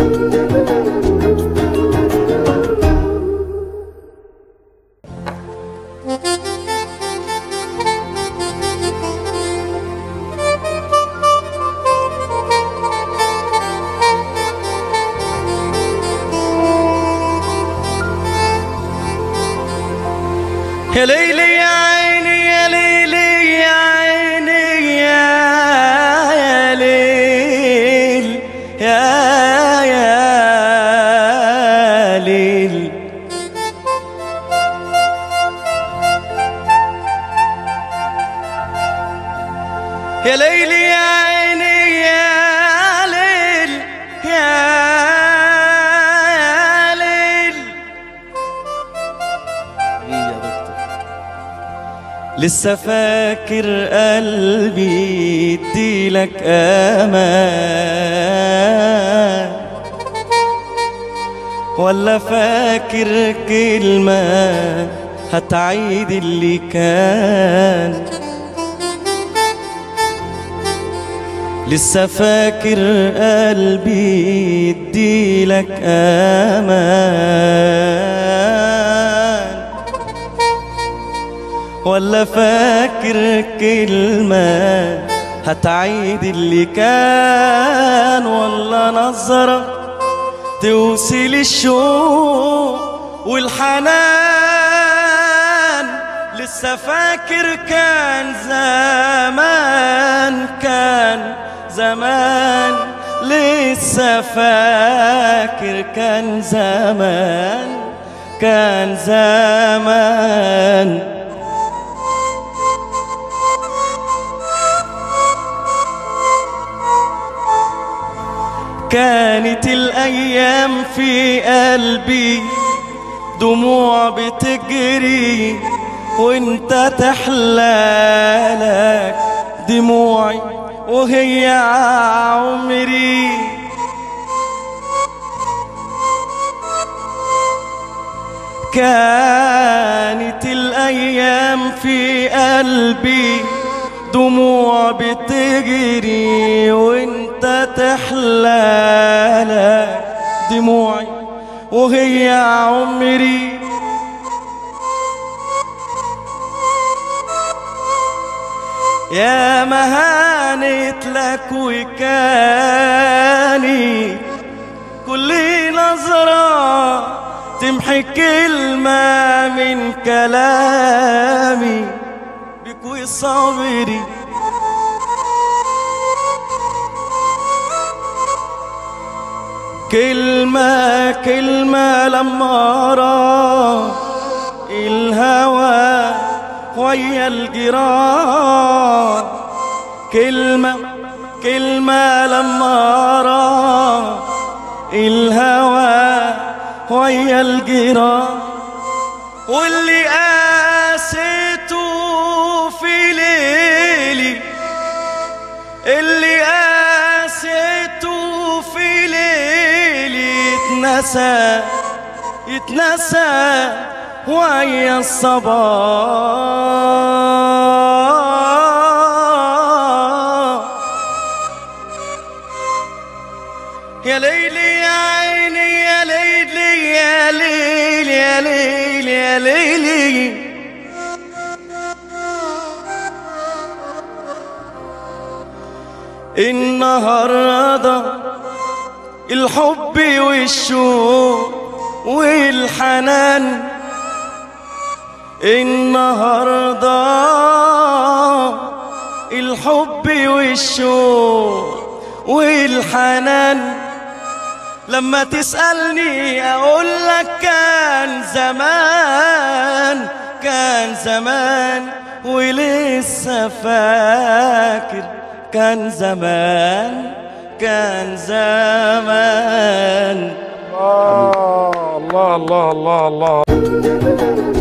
يا ليلي يا عيني يا ليلي يا عيني يا يا ليل يا يا ليل يا ليلي يا عيني يا ليل يا يا ليل ايه يا دكتور لسه فاكر قلبي يديلك امان ولا فاكر كلمة هتعيد اللي كان لسه فاكر قلبي يديلك امان ولا فاكر كلمة هتعيد اللي كان ولا نظرة توصل الشوق والحنان لسه فاكر كان زمان كان زمان لسه فاكر كان زمان كان زمان كانت الأيام في قلبي دموع بتجري وانت تحلالك دموعي وهي عمري كانت الأيام في قلبي دموع بتجري وانت تحلالك دموعي وهي عمري يا مهانت لك وكاني كل نظرة تمحي كلمة من كلامي بكوي صبري كلمة كلمة لما راح الهوى ويا الجيران كلمة كلمة لما راح الهوى ويا الجيران واللي قاسيته في ليلي اللي قاسيته في ليلي يتنسى يتنسى ويا الصباح يا ليلي يا عيني يا ليلي يا ليل يا ليل يا ليلي النهارده الحب والشوق والحنان النهارده الحب والشوق والحنان لما تسألني أقول لك كان زمان كان زمان ولسه فاكر كان زمان كان زمان الله الله الله الله الله